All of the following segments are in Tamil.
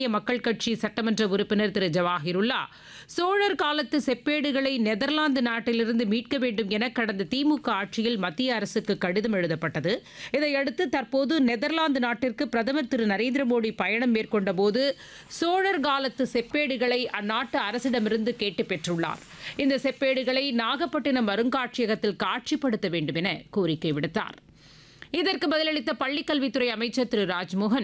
மக்கள் கட்சி சட்டமன்ற உறுப்பினர் திரு ஜவாஹிருல்லா சோழர் காலத்து செப்பேடுகளை நெதர்லாந்து நாட்டிலிருந்து மீட்க வேண்டும் என கடந்த திமுக ஆட்சியில் மத்திய அரசுக்கு கடிதம் எழுதப்பட்டது இதையடுத்து தற்போது நெதர்லாந்து நாட்டிற்கு பிரதமர் திரு நரேந்திர மோடி பயணம் மேற்கொண்ட போது சோழர் காலத்து செப்பேடுகளை அந்நாட்டு அரசிடமிருந்து கேட்டு பெற்றுள்ளார் இந்த செப்பேடுகளை நாகப்பட்டினம் அருங்காட்சியகத்தில் காட்சிப்படுத்த வேண்டும் என கோரிக்கை விடுத்தார் இதற்கு பதிலளித்த பள்ளிக்கல்வித்துறை அமைச்சர் திரு ராஜ்மோகன்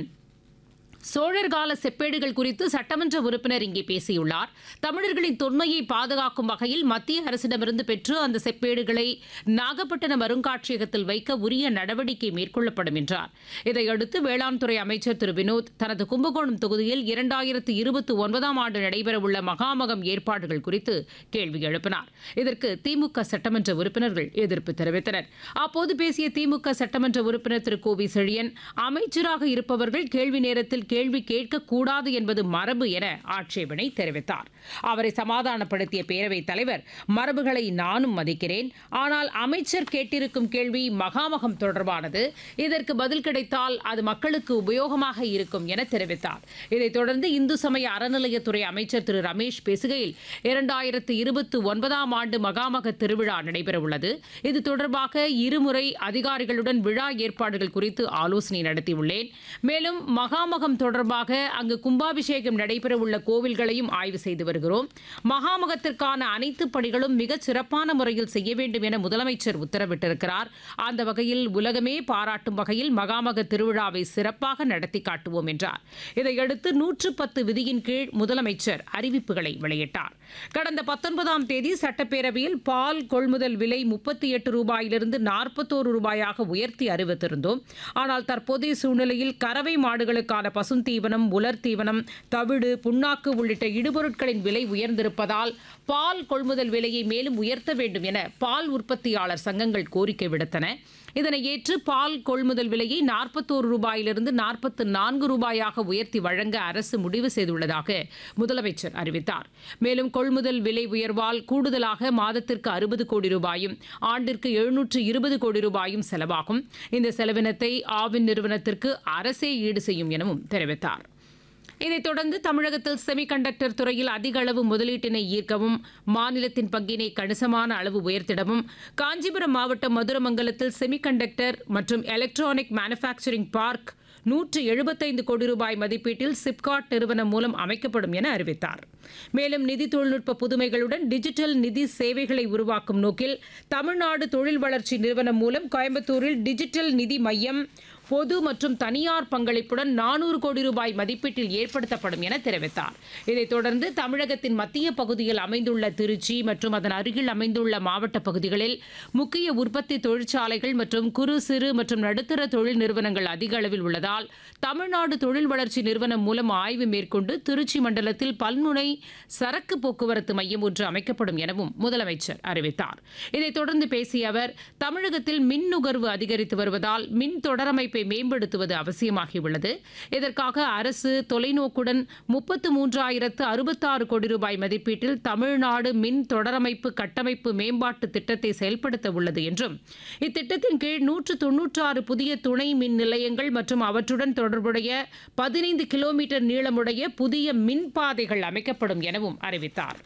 சோழர் கால செப்பேடுகள் குறித்து சட்டமன்ற உறுப்பினர் இங்கே பேசியுள்ளார் தமிழர்களின் தொன்மையை பாதுகாக்கும் வகையில் மத்திய அரசிடமிருந்து பெற்று அந்த செப்பேடுகளை நாகப்பட்டினம் அருங்காட்சியகத்தில் வைக்க உரிய நடவடிக்கை மேற்கொள்ளப்படும் என்றார் இதையடுத்து வேளாண் துறை அமைச்சர் திரு வினோத் தனது கும்பகோணம் தொகுதியில் இரண்டாயிரத்து இருபத்தி ஒன்பதாம் ஆண்டு நடைபெறவுள்ள மகாமகம் ஏற்பாடுகள் குறித்து கேள்வி எழுப்பினார் இதற்கு திமுக சட்டமன்ற உறுப்பினர்கள் எதிர்ப்பு தெரிவித்தனர் அப்போது பேசிய திமுக சட்டமன்ற உறுப்பினர் திரு கோவி செழியன் அமைச்சராக இருப்பவர்கள் கேள்வி நேரத்தில் கேள்வி கேட்கக்கூடாது என்பது மரபு என ஆட்சேபனை தெரிவித்தார் அவரை சமாதானப்படுத்திய பேரவைத் தலைவர் மரபுகளை நானும் மதிக்கிறேன் ஆனால் அமைச்சர் கேட்டிருக்கும் கேள்வி மகாமகம் தொடர்பானது இதற்கு பதில் கிடைத்தால் அது மக்களுக்கு உபயோகமாக இருக்கும் என தெரிவித்தார் இதைத் தொடர்ந்து இந்து சமய அறநிலையத்துறை அமைச்சர் திரு ரமேஷ் பேசுகையில் இரண்டாயிரத்து இருபத்தி ஒன்பதாம் ஆண்டு மகாமக திருவிழா நடைபெறவுள்ளது இது தொடர்பாக இருமுறை அதிகாரிகளுடன் விழா ஏற்பாடுகள் குறித்து ஆலோசனை நடத்தியுள்ளேன் மேலும் மகாமகம் தொடர்பாக அங்கு கும்பாபிஷேகம் நடைபெறவுள்ள கோவில்களையும் ஆய்வு செய்து வருகிறோம் மகாமகத்திற்கான அனைத்து பணிகளும் மிகச் சிறப்பான முறையில் செய்ய வேண்டும் என முதலமைச்சர் உத்தரவிட்டிருக்கிறார் அந்த வகையில் உலகமே பாராட்டும் வகையில் மகாமக திருவிழாவை சிறப்பாக நடத்தி காட்டுவோம் என்றார் இதையடுத்து நூற்று பத்து விதியின் கீழ் முதலமைச்சர் அறிவிப்புகளை வெளியிட்டார் கடந்த பத்தொன்பதாம் தேதி சட்டப்பேரவையில் பால் கொள்முதல் விலை முப்பத்தி எட்டு ரூபாயிலிருந்து நாற்பத்தோரு ரூபாயாக உயர்த்தி அறிவித்திருந்தோம் ஆனால் தற்போதைய சூழ்நிலையில் கறவை மாடுகளுக்கான பசுந்தீவனம் உலர் தீவனம் தவிடு புண்ணாக்கு உள்ளிட்ட இடுபொருட்களின் விலை உயர்ந்திருப்பதால் பால் கொள்முதல் விலையை மேலும் உயர்த்த வேண்டும் என பால் உற்பத்தியாளர் சங்கங்கள் கோரிக்கை விடுத்தன இதனை ஏற்று பால் கொள்முதல் விலையை நாற்பத்தோரு ரூபாயிலிருந்து நாற்பத்து நான்கு ரூபாயாக உயர்த்தி வழங்க அரசு முடிவு செய்துள்ளதாக முதலமைச்சர் அறிவித்தார் மேலும் கொள்முதல் விலை உயர்வால் கூடுதலாக மாதத்திற்கு அறுபது கோடி ரூபாயும் ஆண்டிற்கு எழுநூற்று இருபது கோடி ரூபாயும் செலவாகும் இந்த செலவினத்தை ஆவின் நிறுவனத்திற்கு அரசே ஈடு செய்யும் எனவும் தெரிவித்தார் இதைத் தொடர்ந்து தமிழகத்தில் செமிகண்டக்டர் துறையில் அதிக அளவு முதலீட்டினை ஈர்க்கவும் மாநிலத்தின் பங்கினை கணிசமான அளவு உயர்த்திடவும் காஞ்சிபுரம் மாவட்டம் மதுரமங்கலத்தில் செமிகண்டக்டர் மற்றும் எலக்ட்ரானிக் மேனுஃபேக்சரிங் பார்க் நூற்று எழுபத்தைந்து கோடி ரூபாய் மதிப்பீட்டில் சிப்காட் நிறுவனம் மூலம் அமைக்கப்படும் என அறிவித்தார் மேலும் நிதி தொழில்நுட்ப புதுமைகளுடன் டிஜிட்டல் நிதி சேவைகளை உருவாக்கும் நோக்கில் தமிழ்நாடு தொழில் வளர்ச்சி நிறுவனம் மூலம் கோயம்புத்தூரில் டிஜிட்டல் நிதி மையம் பொது மற்றும் தனியார் பங்களிப்புடன் நானூறு கோடி ரூபாய் மதிப்பீட்டில் ஏற்படுத்தப்படும் என தெரிவித்தார் இதைத் தொடர்ந்து தமிழகத்தின் மத்திய பகுதியில் அமைந்துள்ள திருச்சி மற்றும் அதன் அருகில் அமைந்துள்ள மாவட்ட பகுதிகளில் முக்கிய உற்பத்தி தொழிற்சாலைகள் மற்றும் குறு சிறு மற்றும் நடுத்தர தொழில் நிறுவனங்கள் அதிக அளவில் உள்ளதால் தமிழ்நாடு தொழில் வளர்ச்சி நிறுவனம் மூலம் ஆய்வு மேற்கொண்டு திருச்சி மண்டலத்தில் பல்முனை சரக்கு போக்குவரத்து மையம் ஒன்று அமைக்கப்படும் எனவும் முதலமைச்சர் அறிவித்தார் இதைத் தொடர்ந்து பேசிய அவர் தமிழகத்தில் மின் நுகர்வு அதிகரித்து வருவதால் மின் தொடரமைப்பை மேம்படுத்துவது அவசியமாகியுள்ளது இதற்காக அரசு தொலைநோக்குடன் முப்பத்து மூன்றாயிரத்து அறுபத்தாறு கோடி ரூபாய் மதிப்பீட்டில் தமிழ்நாடு மின் தொடரமைப்பு கட்டமைப்பு மேம்பாட்டு திட்டத்தை செயல்படுத்த உள்ளது என்றும் இத்திட்டத்தின் கீழ் நூற்று தொன்னூற்றாறு புதிய துணை மின் நிலையங்கள் மற்றும் அவற்றுடன் தொடர்புடைய பதினைந்து கிலோமீட்டர் நீளமுடைய புதிய மின் பாதைகள் அமைக்கப்படும் எனவும் அறிவித்தார்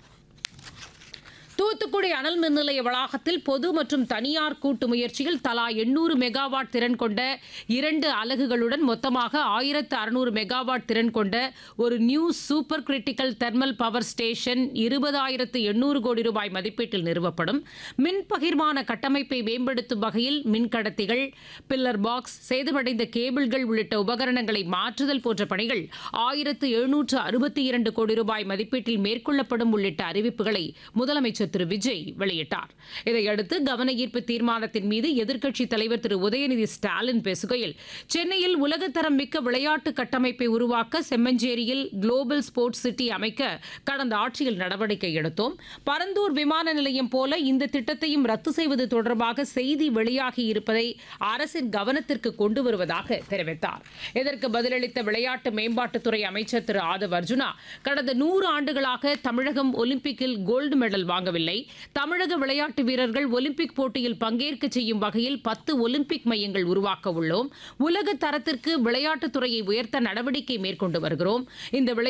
தூத்துக்குடி அனல் மின் நிலைய வளாகத்தில் பொது மற்றும் தனியார் கூட்டு முயற்சியில் தலா எண்ணூறு மெகாவாட் திறன் கொண்ட இரண்டு அலகுகளுடன் மொத்தமாக ஆயிரத்து அறுநூறு மெகாவாட் திறன் கொண்ட ஒரு new supercritical thermal power station இருபதாயிரத்து எண்ணூறு கோடி ரூபாய் மதிப்பீட்டில் நிறுவப்படும் மின் பகிர்மான கட்டமைப்பை மேம்படுத்தும் வகையில் மின்கடத்திகள் பில்லர் பாக்ஸ் சேதமடைந்த கேபிள்கள் உள்ளிட்ட உபகரணங்களை மாற்றுதல் போன்ற பணிகள் ஆயிரத்து எழுநூற்று அறுபத்தி இரண்டு கோடி ரூபாய் மதிப்பீட்டில் மேற்கொள்ளப்படும் உள்ளிட்ட அறிவிப்புகளை முதலமைச்சர் திரு விஜய் வெளியிட்டார் இதையடுத்து கவன ஈர்ப்பு தீர்மானத்தின் மீது எதிர்க்கட்சித் தலைவர் திரு உதயநிதி ஸ்டாலின் பேசுகையில் சென்னையில் உலகத்தரம் மிக்க விளையாட்டு கட்டமைப்பை உருவாக்க செம்மஞ்சேரியில் குளோபல் ஸ்போர்ட்ஸ் சிட்டி அமைக்க கடந்த ஆட்சியில் நடவடிக்கை எடுத்தோம் பரந்தூர் விமான நிலையம் போல இந்த திட்டத்தையும் ரத்து செய்வது தொடர்பாக செய்தி வெளியாகி இருப்பதை அரசின் கவனத்திற்கு கொண்டு வருவதாக தெரிவித்தார் இதற்கு பதிலளித்த விளையாட்டு மேம்பாட்டுத்துறை அமைச்சர் திரு ஆதவ் அர்ஜுனா கடந்த நூறு ஆண்டுகளாக தமிழகம் ஒலிம்பிக்கில் கோல்டு மெடல் வாங்கவில்லை முடியவில்லை தமிழக விளையாட்டு வீரர்கள் ஒலிம்பிக் போட்டியில் பங்கேற்க செய்யும் வகையில் பத்து ஒலிம்பிக் மையங்கள் உருவாக்க உள்ளோம் உலக தரத்திற்கு விளையாட்டுத் துறையை உயர்த்த நடவடிக்கை மேற்கொண்டு வருகிறோம் இந்த